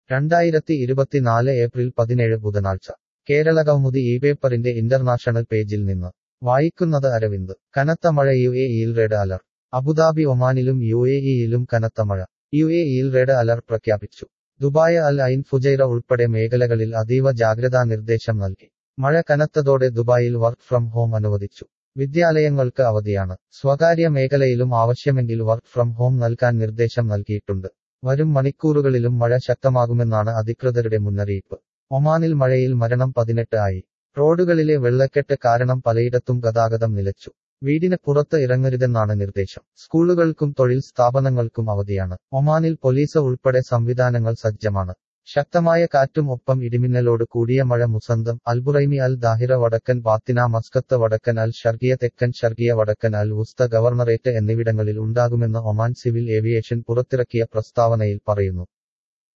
രണ്ടായിരത്തി ഇരുപത്തിനാല് ഏപ്രിൽ പതിനേഴ് ബുധനാഴ്ച കേരളകൗമുദി ഈ പേപ്പറിന്റെ ഇന്റർനാഷണൽ പേജിൽ നിന്ന് വായിക്കുന്നത് അരവിന്ദ് കനത്ത മഴ യു എ ഇയിൽ റെഡ് അലർട്ട് അബുദാബി ഒമാനിലും യു എ ഇയിലും കനത്ത മഴ യു എ ഇയിൽ റെഡ് അലർട്ട് പ്രഖ്യാപിച്ചു ദുബായ് അൽ ഐൻ ഫുജൈറ ഉൾപ്പെടെ മേഖലകളിൽ അതീവ ജാഗ്രതാ നിർദ്ദേശം നൽകി മഴ കനത്തതോടെ ദുബായിൽ വർക്ക് ഫ്രം ഹോം അനുവദിച്ചു വിദ്യാലയങ്ങൾക്ക് അവധിയാണ് സ്വകാര്യ മേഖലയിലും ആവശ്യമെങ്കിൽ വർക്ക് ഫ്രം ഹോം നൽകാൻ നിർദ്ദേശം നൽകിയിട്ടുണ്ട് വരും മണിക്കൂറുകളിലും മഴ ശക്തമാകുമെന്നാണ് അധികൃതരുടെ മുന്നറിയിപ്പ് ഒമാനിൽ മഴയിൽ മരണം പതിനെട്ട് ആയി റോഡുകളിലെ വെള്ളക്കെട്ട് കാരണം പലയിടത്തും ഗതാഗതം നിലച്ചു വീടിന് പുറത്ത് ഇറങ്ങരുതെന്നാണ് നിർദ്ദേശം സ്കൂളുകൾക്കും തൊഴിൽ സ്ഥാപനങ്ങൾക്കും അവധിയാണ് ഒമാനിൽ പോലീസ് ഉൾപ്പെടെ സംവിധാനങ്ങൾ സജ്ജമാണ് ശക്തമായ കാറ്റും ഒപ്പം ഇടിമിന്നലോട് കൂടിയ മഴ മുസന്തം അൽബുറൈമി അൽ ദാഹിറ വടക്കൻ ബാത്തിന മസ്കത്ത് വടക്കൻ അൽ ഷർഗിയ തെക്കൻ ഷർഗിയ വടക്കൻ അൽ ഉസ്ത ഗവർണറേറ്റ് എന്നിവിടങ്ങളിൽ ഉണ്ടാകുമെന്ന് ഒമാൻ സിവിൽ ഏവിയേഷൻ പുറത്തിറക്കിയ പ്രസ്താവനയിൽ പറയുന്നു